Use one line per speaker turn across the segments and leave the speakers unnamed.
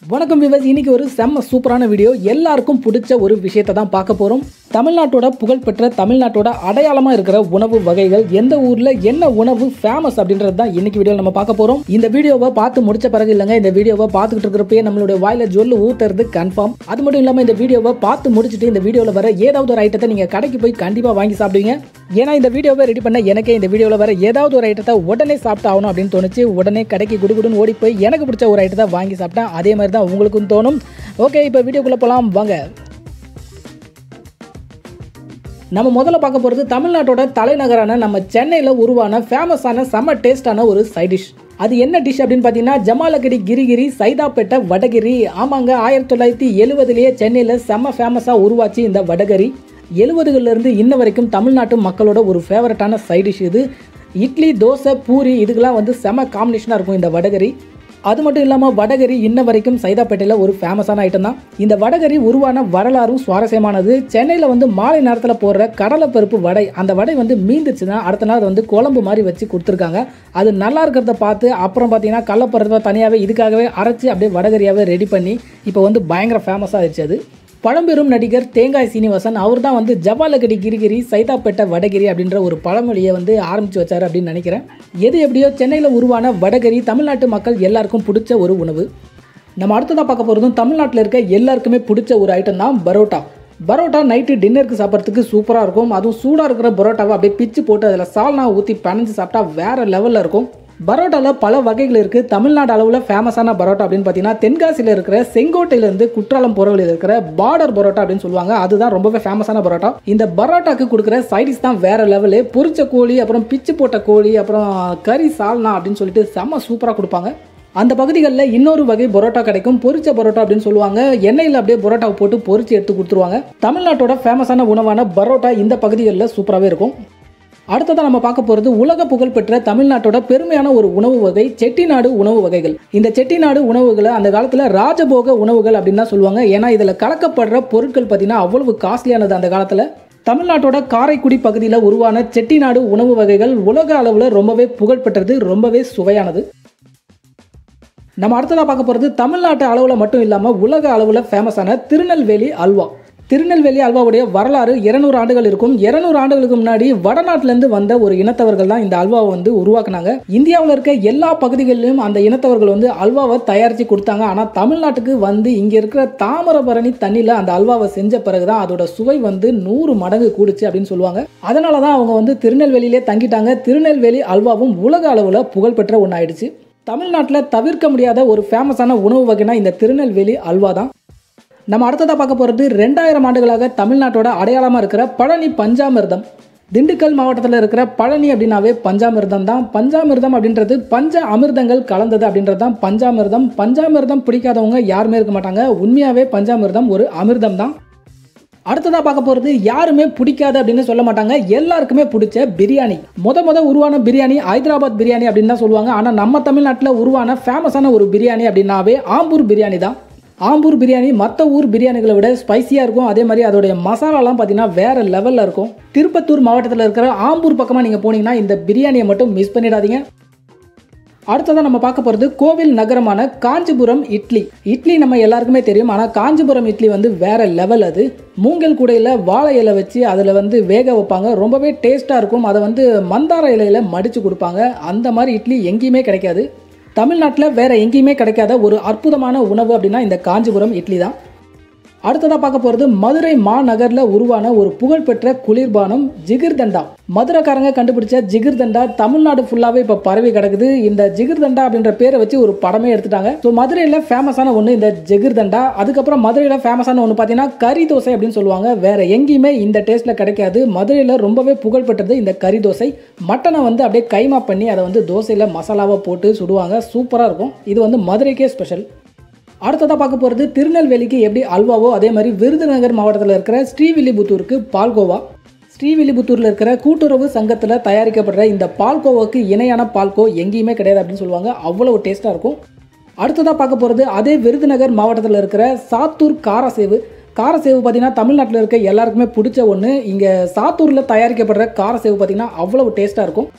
வணக்கம் விவஸ் இன்னைக்கு ஒரு செம்ம சூப்பரான வீடியோ எல்லாருக்கும் பிடிச்ச ஒரு விஷயத்தை தான் பார்க்க போகிறோம் தமிழ்நாட்டோட புகழ்பெற்ற தமிழ்நாட்டோட அடையாளமாக இருக்கிற உணவு வகைகள் எந்த ஊரில் என்ன உணவு ஃபேமஸ் அப்படின்றது தான் இன்னைக்கு வீடியோவில் நம்ம பார்க்க போகிறோம் இந்த வீடியோவை பார்த்து முடிச்ச பிறகு இல்லைங்க இந்த வீடியோவை பார்த்துக்கிட்டு இருக்கிறப்பயே நம்மளுடைய வாயில ஜொல்லு ஊத்துறது கன்ஃபார்ம் அது மட்டும் இல்லாமல் இந்த வீடியோவை பார்த்து முடிச்சுட்டு இந்த வீடியோவில் வர ஏதாவது ஒரு ஐட்டத்தை நீங்கள் கடைக்கு போய் கண்டிப்பாக வாங்கி சாப்பிடுவீங்க ஏன்னா இந்த வீடியோவை ரெடி பண்ண எனக்கே இந்த வீடியோவில் வர ஏதாவது ஒரு ஐட்டத்தை உடனே சாப்பிட்டு ஆகணும் அப்படின்னு தோணுச்சு உடனே கடைக்கு குடுகுடுன்னு ஓடி போய் எனக்கு பிடிச்ச ஒரு ஐட்டத்தை வாங்கி சாப்பிட்டேன் அதே மாதிரி தான் உங்களுக்கும் தோணும் ஓகே இப்போ வீடியோக்குள்ளே போகலாம் வாங்க நம்ம முதல்ல பார்க்க போகிறது தமிழ்நாட்டோட தலைநகரான நம்ம சென்னையில் உருவான ஃபேமஸான செம்ம டேஸ்டான ஒரு சைட் டிஷ் அது என்ன டிஷ் அப்படின்னு பார்த்தீங்கன்னா ஜமாலகடி கிரிகிரி சைதாப்பேட்டை வடகிரி ஆமாங்க ஆயிரத்தி தொள்ளாயிரத்தி எழுபதுலேயே சென்னையில் செம்ம ஃபேமஸாக உருவாச்சு இந்த வடகரி எழுபதுகள்லேருந்து இன்ன வரைக்கும் தமிழ்நாட்டு மக்களோட ஒரு ஃபேவரட்டான சைட் டிஷ் இது இட்லி தோசை பூரி இதுக்கெல்லாம் வந்து செம காம்பினேஷனாக இருக்கும் இந்த வடகரி அது மட்டும் இல்லாமல் வடகரி இன்ன வரைக்கும் சைதாப்பேட்டையில் ஒரு ஃபேமஸான ஐட்டம் தான் இந்த வடகரி உருவான வரலாறும் சுவாரஸ்யமானது சென்னையில் வந்து மாலை நேரத்தில் போடுற கடலைப்பருப்பு வடை அந்த வடை வந்து மீந்துச்சுன்னா அடுத்த நாள் அதை வந்து குழம்பு மாதிரி வச்சு கொடுத்துருக்காங்க அது நல்லா இருக்கிறத பார்த்து அப்புறம் பார்த்தீங்கன்னா கடலப்பருப்பை தனியாகவே இதுக்காகவே அரைச்சி அப்படியே வடகரியாகவே ரெடி பண்ணி இப்போ வந்து பயங்கர ஃபேமஸாக ஆயிடுச்சு அது பழம்பெரும் நடிகர் தேங்காய் சீனிவாசன் அவர் தான் வந்து ஜவாலகடி கிரிகிரி சைதாப்பேட்டை வடகிரி அப்படின்ற ஒரு பழமொழியை வந்து ஆரம்பித்து வச்சார் அப்படின்னு நினைக்கிறேன் எது எப்படியோ சென்னையில் உருவான வடகரி தமிழ்நாட்டு மக்கள் எல்லாருக்கும் பிடிச்ச ஒரு உணவு நம்ம அடுத்ததாக பார்க்க போகிறதும் தமிழ்நாட்டில் இருக்க எல்லாருக்குமே பிடிச்ச ஒரு ஐட்டம் தான் பரோட்டா பரோட்டா நைட்டு டின்னருக்கு சாப்பிட்றதுக்கு சூப்பராக இருக்கும் அதுவும் சூடாக இருக்கிற பரோட்டாவை அப்படியே பிச்சு போட்டு அதில் சால்னா ஊற்றி பனைஞ்சு சாப்பிட்டா வேறு லெவலில் இருக்கும் பரோட்டாவில் பல வகைகள் இருக்குது தமிழ்நாடு அளவில் ஃபேமஸான பரோட்டா அப்படின்னு பார்த்தீங்கன்னா தென்காசியில் இருக்கிற செங்கோட்டையிலேருந்து குற்றாலம் போகிற வழியில் இருக்கிற பார்டர் பரோட்டா அப்படின்னு சொல்லுவாங்க அதுதான் ரொம்பவே ஃபேமஸான பரோட்டா இந்த பரோட்டாக்கு கொடுக்குற சைடிஸ் தான் வேற லெவலு பொரிச்ச கோழி அப்புறம் பிச்சு போட்ட கோழி அப்புறம் கறி சால்னா அப்படின்னு சொல்லிட்டு செம்ம சூப்பராக கொடுப்பாங்க அந்த பகுதிகளில் இன்னொரு வகை பரோட்டா கிடைக்கும் பொரிச்ச பரோட்டா அப்படின்னு சொல்லுவாங்க எண்ணெயில் அப்படியே பரோட்டாவை போட்டு பொரிச்சு எடுத்து கொடுத்துருவாங்க தமிழ்நாட்டோட ஃபேமஸான உணவான பரோட்டா இந்த பகுதிகளில் சூப்பராகவே இருக்கும் அடுத்ததாக நம்ம பார்க்க போகிறது உலக புகழ்பெற்ற தமிழ்நாட்டோட பெருமையான ஒரு உணவு வகை செட்டிநாடு உணவு வகைகள் இந்த செட்டிநாடு உணவுகளை அந்த காலத்தில் ராஜபோக உணவுகள் அப்படின்னு தான் சொல்லுவாங்க ஏன்னா இதில் கலக்கப்படுற பொருட்கள் பார்த்தீங்கன்னா அவ்வளவு காஸ்ட்லியானது அந்த காலத்தில் தமிழ்நாட்டோட காரைக்குடி பகுதியில் உருவான செட்டிநாடு உணவு வகைகள் உலக அளவில் ரொம்பவே புகழ்பெற்றது ரொம்பவே சுவையானது நம்ம அடுத்ததாக பார்க்க போகிறது தமிழ்நாட்டு அளவில் மட்டும் இல்லாமல் உலக அளவில் ஃபேமஸான திருநெல்வேலி அல்வா திருநெல்வேலி அல்வாவுடைய வரலாறு இருநூறு ஆண்டுகள் இருக்கும் இருநூறு ஆண்டுகளுக்கு முன்னாடி வடநாட்டிலேருந்து வந்த ஒரு இனத்தவர்கள் தான் இந்த அல்வாவை வந்து உருவாக்குனாங்க இந்தியாவில் இருக்க எல்லா பகுதிகளிலும் அந்த இனத்தவர்கள் வந்து அல்வாவை தயாரித்து கொடுத்தாங்க ஆனால் தமிழ்நாட்டுக்கு வந்து இங்கே இருக்கிற தாமிரபரணி தண்ணியில் அந்த அல்வாவை செஞ்ச பிறகு தான் அதோட சுவை வந்து நூறு மடங்கு கூடுச்சு அப்படின்னு சொல்லுவாங்க அதனால தான் அவங்க வந்து திருநெல்வேலியிலே தங்கிட்டாங்க திருநெல்வேலி அல்வாவும் உலக அளவில் புகழ்பெற்ற ஒன்று ஆயிடுச்சு தமிழ்நாட்டில் தவிர்க்க முடியாத ஒரு ஃபேமஸான உணவு வகைனா இந்த திருநெல்வேலி அல்வா தான் நம்ம அடுத்ததாக பார்க்க போகிறது ரெண்டாயிரம் ஆண்டுகளாக தமிழ்நாட்டோட அடையாளமாக இருக்கிற பழனி பஞ்சாமிர்தம் திண்டுக்கல் மாவட்டத்தில் இருக்கிற பழனி அப்படின்னாவே பஞ்சாமிர்தம் தான் பஞ்சாமிர்தம் அப்படின்றது பஞ்ச அமிர்தங்கள் கலந்தது அப்படின்றது தான் பஞ்சாமிர்தம் பஞ்சாமிர்தம் பிடிக்காதவங்க யாருமே இருக்க மாட்டாங்க உண்மையாகவே பஞ்சாமிர்தம் ஒரு அமிர்தம் தான் அடுத்ததாக பார்க்க போகிறது யாருமே பிடிக்காது அப்படின்னு சொல்ல மாட்டாங்க எல்லாருக்குமே பிடிச்ச பிரியாணி முத முத உருவான பிரியாணி ஹைதராபாத் பிரியாணி அப்படின்னு தான் சொல்லுவாங்க ஆனால் நம்ம தமிழ்நாட்டில் உருவான ஃபேமஸான ஒரு பிரியாணி அப்படின்னாவே ஆம்பூர் பிரியாணி தான் ஆம்பூர் பிரியாணி மற்ற ஊர் பிரியாணிகளை விட ஸ்பைசியாக இருக்கும் அதே மாதிரி அதோடைய மசாலாலாம் பார்த்தீங்கன்னா வேறு லெவலில் இருக்கும் திருப்பத்தூர் மாவட்டத்தில் இருக்கிற ஆம்பூர் பக்கமாக நீங்கள் போனீங்கன்னா இந்த பிரியாணியை மட்டும் மிஸ் பண்ணிடாதீங்க அடுத்ததாக நம்ம பார்க்க போகிறது கோவில் நகரமான காஞ்சிபுரம் இட்லி இட்லி நம்ம எல்லாருக்குமே தெரியும் ஆனால் காஞ்சிபுரம் இட்லி வந்து வேற லெவல் அது மூங்கல் கூடையில் வாழை இலை வச்சு அதில் வந்து வேக வைப்பாங்க ரொம்பவே டேஸ்ட்டாக இருக்கும் அதை வந்து மந்தார இலையில் மடித்து கொடுப்பாங்க அந்த மாதிரி இட்லி எங்கேயுமே கிடைக்காது தமிழ்நாட்டில் வேற எங்கேயுமே கிடைக்காத ஒரு அற்புதமான உணவு அப்படின்னா இந்த காஞ்சிபுரம் இட்லி தான் அடுத்ததாக பார்க்க போகிறது மதுரை மாநகரில் உருவான ஒரு புகழ்பெற்ற குளிர்பானம் ஜிகிர்தண்டா மதுரைக்காரங்க கண்டுபிடிச்ச ஜிகிர்தண்டா தமிழ்நாடு ஃபுல்லாகவே இப்போ பரவி கிடக்குது இந்த ஜிகிர்தண்டா அப்படின்ற பேரை வச்சு ஒரு படமே எடுத்துட்டாங்க ஸோ மதுரையில் ஃபேமஸான ஒன்று இந்த ஜிகிர்தண்டா அதுக்கப்புறம் மதுரையில் ஃபேமஸான ஒன்று பார்த்தீங்கன்னா கறி தோசை அப்படின்னு சொல்லுவாங்க வேற எங்கேயுமே இந்த டேஸ்ட்டில் கிடைக்காது மதுரையில் ரொம்பவே புகழ்பெற்றது இந்த கறி தோசை மட்டனை வந்து அப்படியே கைமா பண்ணி அதை வந்து தோசையில் மசாலாவை போட்டு சுடுவாங்க சூப்பராக இருக்கும் இது வந்து மதுரைக்கே ஸ்பெஷல் அடுத்ததாக பார்க்க போகிறது திருநெல்வேலிக்கு எப்படி அல்வாவோ அதே மாதிரி விருதுநகர் மாவட்டத்தில் இருக்கிற ஸ்ரீவில்லிபுத்தூருக்கு பால்கோவா ஸ்ரீவில்லிபுத்தூரில் இருக்கிற கூட்டுறவு சங்கத்தில் தயாரிக்கப்படுற இந்த பால்கோவாக்கு இணையான பால்கோ எங்கேயுமே கிடையாது அப்படின்னு சொல்லுவாங்க அவ்வளோ டேஸ்ட்டாக இருக்கும் அடுத்ததாக பார்க்க போகிறது அதே விருதுநகர் மாவட்டத்தில் இருக்கிற சாத்தூர் காரசேவு காரசேவு பார்த்தீங்கன்னா தமிழ்நாட்டில் இருக்க எல்லாருக்குமே பிடிச்ச ஒன்று இங்கே சாத்தூரில் தயாரிக்கப்படுற காரசேவு பார்த்தீங்கன்னா அவ்வளோ டேஸ்ட்டாக இருக்கும்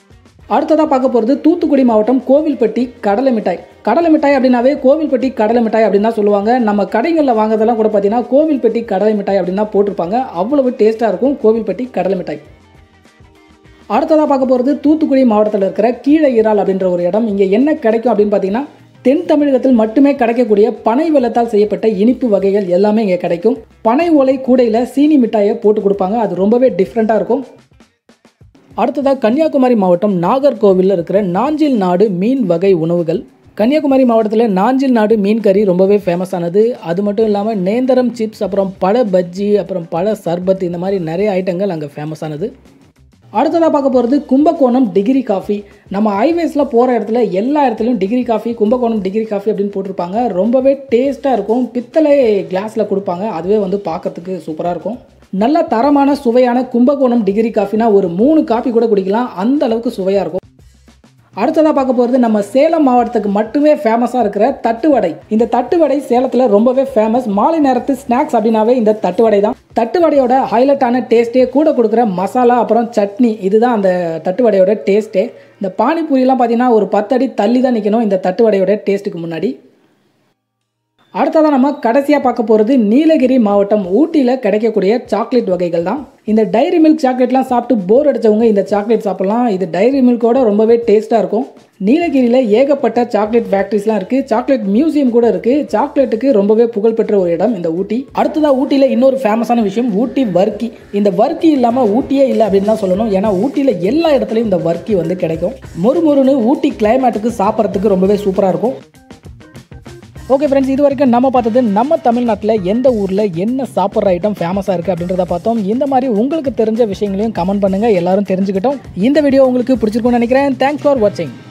அடுத்ததாக பார்க்க போகிறது தூத்துக்குடி மாவட்டம் கோவில்பட்டி கடலை மிட்டாய் கடலை மிட்டாய் அப்படின்னாவே கோவில்பட்டி கடலை மிட்டாய் அப்படின்னு தான் சொல்லுவாங்க நம்ம கடைகளில் வாங்குறதெல்லாம் கூட பார்த்தீங்கன்னா கோவில்பட்டி கடலை மிட்டாய் அப்படின்னு தான் போட்டிருப்பாங்க அவ்வளவு டேஸ்ட்டாக இருக்கும் கோவில்பட்டி கடலை மிட்டாய் அடுத்ததாக பார்க்க போகிறது தூத்துக்குடி மாவட்டத்தில் இருக்கிற கீழே இறால் அப்படின்ற ஒரு இடம் இங்கே என்ன கிடைக்கும் அப்படின்னு பார்த்தீங்கன்னா தென் தமிழகத்தில் மட்டுமே கிடைக்கக்கூடிய பனை வெள்ளத்தால் செய்யப்பட்ட இனிப்பு வகைகள் எல்லாமே இங்கே கிடைக்கும் பனை ஓலை கூடையில் சீனி மிட்டாயை போட்டு கொடுப்பாங்க அது ரொம்பவே டிஃப்ரெண்ட்டாக இருக்கும் அடுத்ததாக கன்னியாகுமரி மாவட்டம் நாகர்கோவிலில் இருக்கிற நாஞ்சில் நாடு மீன் வகை உணவுகள் கன்னியாகுமரி மாவட்டத்தில் நாஞ்சில் நாடு மீன் கறி ரொம்பவே ஃபேமஸானது அது மட்டும் இல்லாமல் நேந்திரம் சிப்ஸ் அப்புறம் பழ பஜ்ஜி அப்புறம் பழ சர்பத் இந்த மாதிரி நிறைய ஐட்டங்கள் அங்கே ஃபேமஸானது அடுத்ததாக பார்க்க போகிறது கும்பகோணம் டிகிரி காஃபி நம்ம ஹைவேஸில் போகிற இடத்துல எல்லா இடத்துலையும் degree coffee Kumbakonam degree coffee அப்படின்னு போட்டிருப்பாங்க ரொம்பவே டேஸ்ட்டாக இருக்கும் பித்தளை கிளாஸில் கொடுப்பாங்க அதுவே வந்து பார்க்கறதுக்கு சூப்பராக இருக்கும் நல்ல தரமான சுவையான கும்பகோணம் டிகிரி காஃபினா ஒரு மூணு காஃபி கூட குடிக்கலாம் அந்த அளவுக்கு சுவையாக இருக்கும் அடுத்ததாக பார்க்க போகிறது நம்ம சேலம் மாவட்டத்துக்கு மட்டுமே ஃபேமஸாக இருக்கிற தட்டுவடை இந்த தட்டுவடை சேலத்தில் ரொம்பவே ஃபேமஸ் மாலை நேரத்து ஸ்நாக்ஸ் அப்படின்னாவே இந்த தட்டுவடை தான் தட்டுவடையோட ஹைலைட்டான டேஸ்ட்டே கூட கொடுக்குற மசாலா அப்புறம் சட்னி இதுதான் அந்த தட்டுவடையோட டேஸ்ட்டே இந்த பானிபூரிலாம் பார்த்தீங்கன்னா ஒரு பத்தடி தள்ளி தான் நிற்கணும் இந்த தட்டுவடையோட டேஸ்ட்டுக்கு முன்னாடி அடுத்ததாக நம்ம கடைசியாக பார்க்க போகிறது நீலகிரி மாவட்டம் ஊட்டியில் கிடைக்கக்கூடிய சாக்லேட் வகைகள் தான் இந்த டைரி மில்க் சாக்லேட்லாம் சாப்பிட்டு போர் அடித்தவங்க இந்த சாக்லேட் சாப்பிட்லாம் இது டைரி மில்கோட ரொம்பவே டேஸ்ட்டாக இருக்கும் நீலகிரியில் ஏகப்பட்ட சாக்லேட் ஃபேக்ட்ரிஸ்லாம் இருக்குது சாக்லேட் மியூசியம் கூட இருக்குது சாக்லேட்டுக்கு ரொம்பவே புகழ்பெற்ற ஒரு இடம் இந்த ஊட்டி அடுத்ததாக ஊட்டியில் இன்னொரு ஃபேமஸான விஷயம் ஊட்டி வர்க்கி இந்த வர்க்கி இல்லாமல் ஊட்டியே இல்லை அப்படின்னு தான் சொல்லணும் ஏன்னா ஊட்டியில் எல்லா இடத்துலையும் இந்த வர்க்கி வந்து கிடைக்கும் மொறுமொறுன்னு ஊட்டி கிளைமேட்டுக்கு சாப்பிட்றதுக்கு ரொம்பவே சூப்பராக இருக்கும் ஓகே ஃப்ரெண்ட்ஸ் இது வரைக்கும் நம்ம பார்த்தது நம்ம தமிழ்நாட்டில் எந்த ஊரில் என்ன சாப்பிட்ற ஐட்டம் ஃபேமஸாக இருக்குது அப்படின்றத பார்த்தோம் இந்த மாதிரி உங்களுக்கு தெரிஞ்ச விஷயங்களையும் கமெண்ட் பண்ணுங்கள் எல்லாரும் தெரிஞ்சுக்கிட்டோம் இந்த வீடியோ உங்களுக்கு பிடிச்சிருக்கும்னு நினைக்கிறேன் தேங்க்ஸ் ஃபார் வாட்சிங்